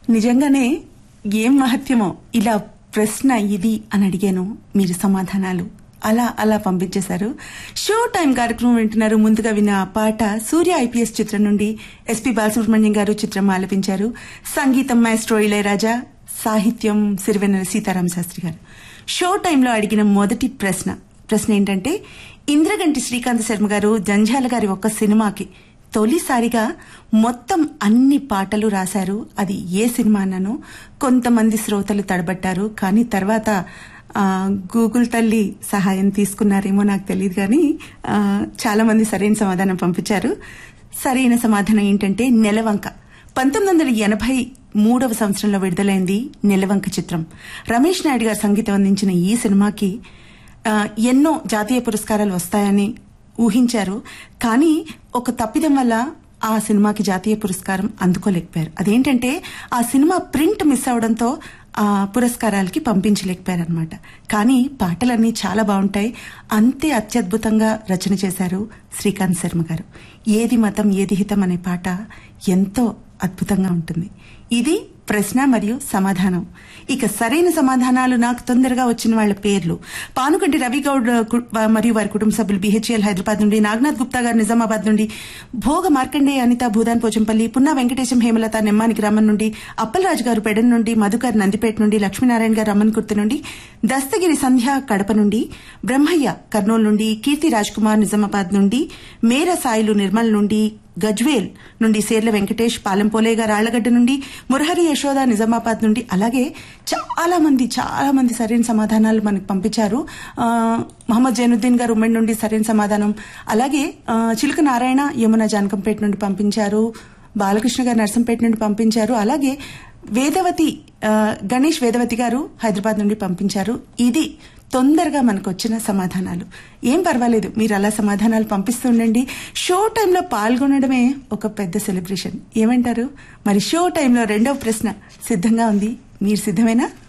నిజంగానే ఏం మహత్యమో ఇలా ప్రశ్న ఇది అని అడిగాను మీరు సమాధానాలు అలా అలా పంపించేశారు షో టైం కార్యక్రమం వింటున్నారు ముందుగా విన్న ఆ పాట సూర్య ఐపీఎస్ చిత్రం నుండి ఎస్పీ బాలసుబ్రహ్మణ్యం గారు చిత్రం ఆలపించారు సంగీతం మాస్ట్రో ఇళయరాజా సాహిత్యం సిరివెన్నెల సీతారామ శాస్త్రి గారు షో టైంలో అడిగిన మొదటి ప్రశ్న ప్రశ్న ఏంటంటే ఇంద్రగంటి శ్రీకాంత్ శర్మ గారు జంజాల గారి ఒక్క సినిమాకి తొలిసారిగా మొత్తం అన్ని పాటలు రాశారు అది ఏ సినిమా అన్నాను కొంతమంది శ్రోతలు తడబట్టారు కానీ తర్వాత ఆ, గూగుల్ తల్లి సహాయం తీసుకున్నారేమో నాకు తెలియదు కానీ ఆ, చాలా మంది సరైన సమాధానం పంపించారు సరైన సమాధానం ఏంటంటే నెలవంక పంతొమ్మిది వందల ఎనభై మూడవ సంవత్సరంలో విడుదలైంది నెలవంక చిత్రం రమేష్ నాయుడు గారు సంగీతం అందించిన ఈ సినిమాకి ఆ, ఎన్నో జాతీయ పురస్కారాలు వస్తాయని ఊహించారు కానీ ఒక తప్పిదం వల్ల ఆ సినిమాకి జాతీయ పురస్కారం అందుకోలేకపోయారు అదేంటంటే ఆ సినిమా ప్రింట్ మిస్ అవడంతో ఆ పురస్కారాలకి పంపించలేకపోయారనమాట కానీ పాటలన్నీ చాలా బాగుంటాయి అంతే అత్యద్భుతంగా రచన చేశారు శ్రీకాంత్ శర్మ గారు ఏది మతం ఏది హితం అనే పాట ఎంతో అద్భుతంగా ఉంటుంది ఇది ప్రశ్న మరియు సమాధానం ఇక సరైన సమాధానాలు నాకు తొందరగా వచ్చిన వాళ్ళ పేర్లు పానుకంటి రవిగౌడ్ కు- మరియు వారి కుటుంబ సభ్యులు బిహెచ్ఎల్ హైదరాబాద్ నుండి నాగనాథ్ గుప్తా గారు నిజామాబాద్ నుండి భోగ మార్కండే అనిత భూదాన్ పోచంపల్లి పున్నా వెంకటేశం హేమలత నెమ్మాని గ్రామం నుండి అప్పలరాజు గారు పెడన్ నుండి మధుకర్ నందిపేట నుండి లక్ష్మీనారాయణ గారు అమ్మన్కుర్తి నుండి దస్తగిరి సంధ్య కడప నుండి బ్రహ్మయ్య కర్నూలు నుండి కీర్తి రాజ్ కుమార్ నిజామాబాద్ నుండి మేర సాయిలు నిర్మల్ నుండి గజ్వేల్ నుండి సేర్ల వెంకటేష్ పాలెంపోలే గారు ఆళ్లగడ్డ నుండి మురహరి యశోద నిజామాబాద్ నుండి అలాగే చాలా మంది చాలా మంది సరైన సమాధానాలు మనకు పంపించారు ఆ, మహమ్మద్ జైనుద్దీన్ గారు ఉమ్మడి నుండి సరైన సమాధానం అలాగే ఆ, చిలుక నారాయణ యమున జానకంపేట నుండి పంపించారు బాలకృష్ణ గారు నర్సంపేట నుండి పంపించారు అలాగే వేదవతి ఆ, గణేష్ వేదవతి గారు హైదరాబాద్ నుండి పంపించారు ఇది తొందరగా మనకు వచ్చిన సమాధానాలు ఏం పర్వాలేదు మీరు అలా సమాధానాలు పంపిస్తూ ఉండండి షో టైంలో పాల్గొనడమే ఒక పెద్ద సెలబ్రేషన్ ఏమంటారు మరి షో టైంలో రెండవ ప్రశ్న సిద్ధంగా ఉంది మీరు సిద్ధమేనా